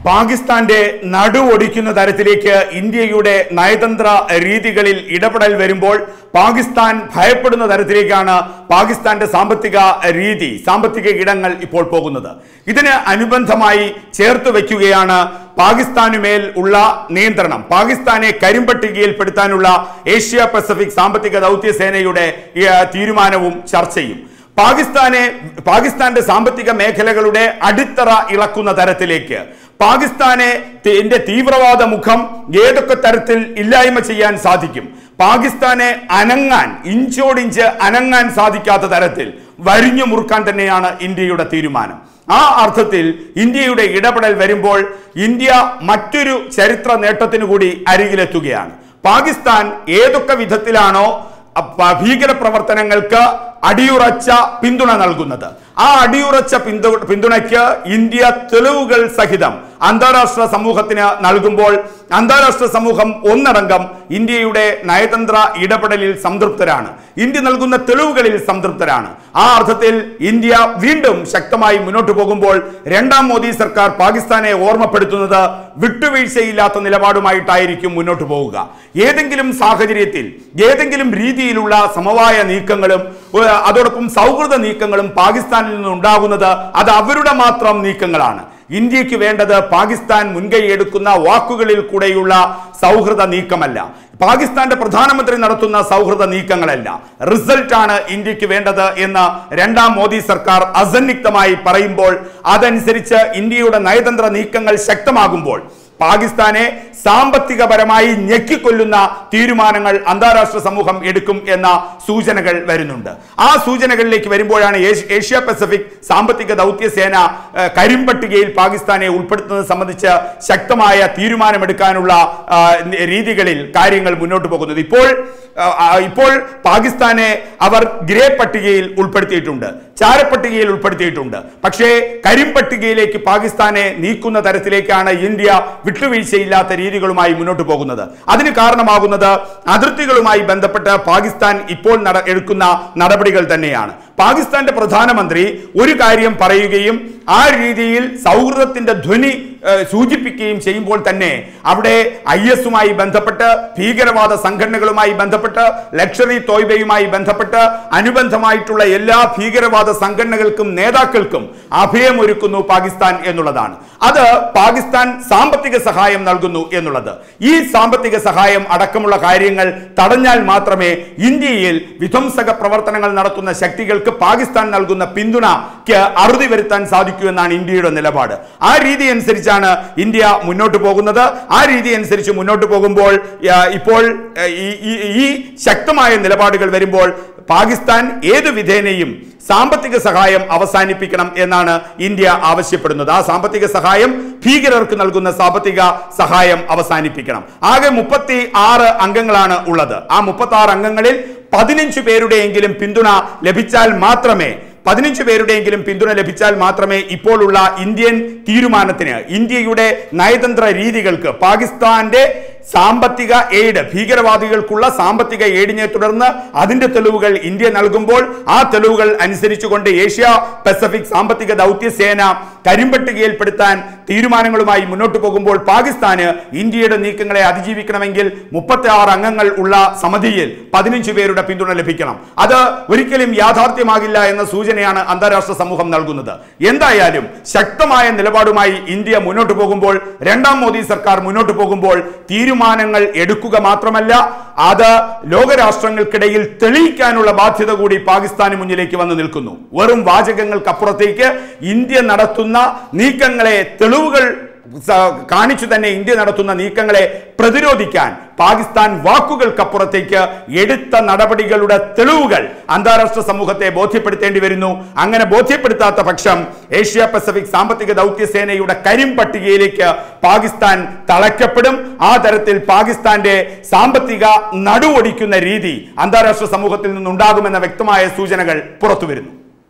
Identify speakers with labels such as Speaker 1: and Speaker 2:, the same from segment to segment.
Speaker 1: പാകിസ്ഥാന്റെ നടുവൊടിക്കുന്ന തരത്തിലേക്ക് ഇന്ത്യയുടെ നയതന്ത്ര രീതികളിൽ ഇടപെടൽ വരുമ്പോൾ പാകിസ്ഥാൻ ഭയപ്പെടുന്ന തരത്തിലേക്കാണ് പാകിസ്ഥാന്റെ സാമ്പത്തിക രീതി സാമ്പത്തിക ഇടങ്ങൾ ഇപ്പോൾ പോകുന്നത് ഇതിന് അനുബന്ധമായി ചേർത്ത് വയ്ക്കുകയാണ് പാകിസ്ഥാനുമേൽ ഉള്ള നിയന്ത്രണം പാകിസ്ഥാനെ കരിമ്പട്ടികയിൽപ്പെടുത്താനുള്ള ഏഷ്യ പസഫിക് സാമ്പത്തിക ദൗത്യസേനയുടെ ഈ, ആ, തീരുമാനവും ചർച്ചയും പാകിസ്ഥാനെ പാകിസ്ഥാന്റെ സാമ്പത്തിക മേഖലകളുടെ അടിത്തറ ഇളക്കുന്ന തരത്തിലേക്ക് പാകിസ്ഥാനെ തി- ന്റെ തീവ്രവാദ മുഖം ഏതൊക്കെ തരത്തിൽ ഇല്ലായ്മ ചെയ്യാൻ സാധിക്കും പാകിസ്ഥാനെ അനങ്ങാൻ ഇഞ്ചോടിഞ്ച് അനങ്ങാൻ സാധിക്കാത്ത തരത്തിൽ വരിഞ്ഞു മുറുക്കാൻ തന്നെയാണ് ഇന്ത്യയുടെ തീരുമാനം ആ അർത്ഥത്തിൽ ഇന്ത്യയുടെ ഇടപെടൽ വരുമ്പോൾ ഇന്ത്യ മറ്റൊരു ചരിത്ര നേട്ടത്തിനു കൂടി അരികിലെത്തുകയാണ് പാകിസ്ഥാൻ ഏതൊക്കെ വിധത്തിലാണോ അപ്പ- ഭീകര പ്രവർത്തനങ്ങൾക്ക് അടിയുറച്ച പിന്തുണ നൽകുന്നത് ആ അടിയുറച്ച പിന്തു പിന്തുണയ്ക്ക് ഇന്ത്യ തെളിവുകൾ സഹിതം അന്താരാഷ്ട്ര സമൂഹത്തിന് നൽകുമ്പോൾ അന്താരാഷ്ട്ര സമൂഹം ഒന്നടങ്കം ഇന്ത്യയുടെ നയതന്ത്ര ഇടപെടലിൽ സംതൃപ്തരാണ് ഇന്ത്യ നൽകുന്ന തെളിവുകളിൽ സംതൃപ്തരാണ് ആ അർത്ഥത്തിൽ ഇന്ത്യ വീണ്ടും ശക്തമായി മുന്നോട്ട് പോകുമ്പോൾ രണ്ടാം മോദി സർക്കാർ പാകിസ്ഥാനെ ഓർമ്മപ്പെടുത്തുന്നത് വിട്ടുവീഴ്ചയില്ലാത്ത നിലപാടുമായിട്ടായിരിക്കും മുന്നോട്ട് പോവുക ഏതെങ്കിലും സാഹചര്യത്തിൽ ഏതെങ്കിലും രീതിയിലുള്ള സമവായ നീക്കങ്ങളും ഏഹ്, അതോടൊപ്പം സൗഹൃദ നീക്കങ്ങളും പാകിസ്ഥാനിൽ നിന്നുണ്ടാകുന്നത് അത് അവരുടെ മാത്രം നീക്കങ്ങളാണ് ഇന്ത്യക്ക് വേണ്ടത് പാകിസ്ഥാൻ മുൻകൈ എടുക്കുന്ന വാക്കുകളിൽ കൂടെയുള്ള സൗഹൃദ നീക്കമല്ല പാകിസ്ഥാന്റെ പ്രധാനമന്ത്രി നടത്തുന്ന സൗഹൃദ നീക്കങ്ങളല്ല റിസൾട്ട് ആണ് ഇന്ത്യക്ക് വേണ്ടത് എന്ന് രണ്ടാം മോദി സർക്കാർ അസന്നിഗ്ധമായി പറയുമ്പോൾ അതനുസരിച്ച് ഇന്ത്യയുടെ നയതന്ത്ര നീക്കങ്ങൾ ശക്തമാകുമ്പോൾ പാകിസ്ഥാനെ സാമ്പത്തികപരമായി ഞെക്കിക്കൊല്ലുന്ന തീരുമാനങ്ങൾ അന്താരാഷ്ട്ര സമൂഹം എടുക്കും എന്ന സൂചനകൾ വരുന്നുണ്ട് ആ സൂചനകളിലേക്ക് വരുമ്പോഴാണ് ഏഷ്യ- ഏഷ്യ പസഫിക് സാമ്പത്തിക ദൗത്യസേന ഏഹ്, കരിമ്പട്ടികയിൽ പാകിസ്ഥാനെ ഉൾപ്പെടുത്തുന്നത് സംബന്ധിച്ച് ശക്തമായ തീരുമാനമെടുക്കാനുള്ള ആ, രീതികളിൽ കാര്യങ്ങൾ മുന്നോട്ട് പോകുന്നത് ഇപ്പോൾ ആ, ആ, ഇപ്പോൾ പാകിസ്ഥാനെ അവർ ഗ്രേ പട്ടികയിൽ ഉൾപ്പെടുത്തിയിട്ടുണ്ട് ചാരപ്പട്ടികയിൽ ഉൾപ്പെടുത്തിയിട്ടുണ്ട് പക്ഷേ കരിമ്പട്ടികയിലേക്ക് പാകിസ്ഥാനെ നീക്കുന്ന തരത്തിലേക്കാണ് ഇന്ത്യ വിട്ടുവീഴ്ചയില്ലാത്ത രീതികളുമായി മുന്നോട്ട് പോകുന്നത് അതിന് കാരണമാകുന്നത് അതിർത്തികളുമായി ബന്ധപ്പെട്ട് പാകിസ്ഥാൻ ഇപ്പോൾ നട എടുക്കുന്ന നടപടികൾ തന്നെയാണ് പാകിസ്ഥാന്റെ പ്രധാനമന്ത്രി ഒരു കാര്യം പറയുകയും ആ രീതിയിൽ സൗഹൃദത്തിന്റെ ധ്വനി ഏഹ്, സൂചിപ്പിക്കുകയും ചെയ്യുമ്പോൾ തന്നെ അവിടെ ഐ എസുമായി ബന്ധപ്പെട്ട് ഭീകരവാദ സംഘടനകളുമായി ബന്ധപ്പെട്ട് ലക്ഷറി തോയ്ബയുമായി ബന്ധപ്പെട്ട് അനുബന്ധമായിട്ടുള്ള എല്ലാ ഭീകരവാദ സംഘടനകൾക്കും നേതാക്കൾക്കും അഭയമൊരുക്കുന്നു പാകിസ്ഥാൻ എന്നുള്ളതാണ് അത് പാകിസ്ഥാൻ സാമ്പത്തിക സഹായം നൽകുന്നു എന്നുള്ളത് ഈ സാമ്പത്തിക സഹായം അടക്കമുള്ള കാര്യങ്ങൾ തടഞ്ഞാൽ മാത്രമേ ഇന്ത്യയിൽ വിധ്വംസക പ്രവർത്തനങ്ങൾ നടത്തുന്ന ശക്തികൾക്ക് പാകിസ്ഥാൻ നൽകുന്ന പിന്തുണയ്ക്ക് അറുതി വരുത്താൻ സാധിക്കൂ എന്നാണ് ഇന്ത്യയുടെ നിലപാട് ആ രീതി അനുസരിച്ചാണ് ഇന്ത്യ മുന്നോട്ട് പോകുന്നത് ആ രീതി അനുസരിച്ച് മുന്നോട്ട് പോകുമ്പോൾ ആ, ഇപ്പോൾ ആ, ഈ- ഈ- ഈ ശക്തമായ നിലപാടുകൾ വരുമ്പോൾ പാകിസ്ഥാൻ ഏത് വിധേനയും സാമ്പത്തിക സഹായം അവസാനിപ്പിക്കണം എന്നാണ് ഇന്ത്യ ആവശ്യപ്പെടുന്നത് ആ സാമ്പത്തിക സഹായം ഭീകരർക്ക് നൽകുന്ന സാമ്പത്തിക സഹായം അവസാനിപ്പിക്കണം ആകെ മുപ്പത്തി ആറ് അംഗങ്ങളാണ് ഉള്ളത് ആ മുപ്പത്തി ആറ് അംഗങ്ങളിൽ പതിനഞ്ച് പേരുടെയെങ്കിലും പിന്തുണ ലഭിച്ചാൽ മാത്രമേ പതിനഞ്ച് പേരുടെയെങ്കിലും പിന്തുണ ലഭിച്ചാൽ മാത്രമേ ഇപ്പോഴുള്ള ഇന്ത്യൻ തീരുമാനത്തിന് ഇന്ത്യയുടെ നയതന്ത്ര രീതികൾക്ക് പാകിസ്ഥാന്റെ സാമ്പത്തിക എയ്ഡ് ഭീകരവാദികൾക്കുള്ള സാമ്പത്തിക എയ്ഡിനെ തുടർന്ന് അതിന്റെ തെളിവുകൾ ഇന്ത്യ നൽകുമ്പോൾ ആ തെളിവുകൾ അനുസരിച്ചുകൊണ്ട് ഏഷ്യ പസഫിക് സാമ്പത്തിക ദൗത്യസേന കരിമ്പട്ടികയിൽപ്പെടുത്താൻ തീരുമാനങ്ങളുമായി മുന്നോട്ട് പോകുമ്പോൾ പാകിസ്ഥാന് ഇന്ത്യയുടെ നീക്കങ്ങളെ അതിജീവിക്കണമെങ്കിൽ മുപ്പത്തി ആറ് അംഗങ്ങൾ ഉള്ള സമിതിയിൽ പതിനഞ്ച് പേരുടെ പിന്തുണ ലഭിക്കണം അത് ഒരിക്കലും യാഥാർത്ഥ്യമാകില്ല എന്ന സൂചനയാണ് അന്താരാഷ്ട്ര സമൂഹം നൽകുന്നത് എന്തായാലും ശക്തമായ നിലപാടുമായി ഇന്ത്യ മുന്നോട്ട് പോകുമ്പോൾ രണ്ടാം മോദി സർക്കാർ മുന്നോട്ട് പോകുമ്പോൾ തീരുമാനങ്ങൾ എടുക്കുക മാത്രമല്ല അത് ലോകരാഷ്ട്രങ്ങൾക്കിടയിൽ തെളിയിക്കാനുള്ള ബാധ്യത കൂടി പാകിസ്ഥാന് മുന്നിലേക്ക് വന്ന് നിൽക്കുന്നു വെറും വാചകങ്ങൾക്കപ്പുറത്തേക്ക് ഇന്ത്യ നടത്തുന്ന നീക്കങ്ങളെ തെളിവുകൾ സ- കാണിച്ചു തന്നെ ഇന്ത്യ നടത്തുന്ന നീക്കങ്ങളെ പ്രതിരോധിക്കാൻ പാകിസ്ഥാൻ വാക്കുകൾക്കപ്പുറത്തേക്ക് എടുത്ത നടപടികളുടെ തെളിവുകൾ അന്താരാഷ്ട്ര സമൂഹത്തെ ബോധ്യപ്പെടുത്തേണ്ടി വരുന്നു അങ്ങനെ ബോധ്യപ്പെടുത്താത്ത പക്ഷം ഏഷ്യ പസഫിക് സാമ്പത്തിക ദൗത്യസേനയുടെ കരിമ്പട്ടികയിലേക്ക് പാകിസ്ഥാൻ തളയ്ക്കപ്പെടും ആ തരത്തിൽ പാകിസ്ഥാന്റെ സാമ്പത്തിക നടുവൊടിക്കുന്ന രീതി അന്താരാഷ്ട്ര സമൂഹത്തിൽ നിന്നുണ്ടാകുമെന്ന വ്യക്തമായ സൂചനകൾ പുറത്തു വരുന്നു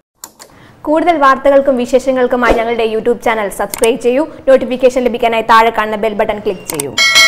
Speaker 2: കൂടുതൽ വാർത്തകൾക്കും വിശേഷങ്ങൾക്കുമായി ഞങ്ങളുടെ യൂട്യൂബ് ചാനൽ സബ്സ്ക്രൈബ് ചെയ്യൂ നോട്ടിഫിക്കേഷൻ ലഭിക്കാനായി താഴെ കാണുന്ന ബെൽ ബട്ടൺ ക്ലിക്ക് ചെയ്യൂ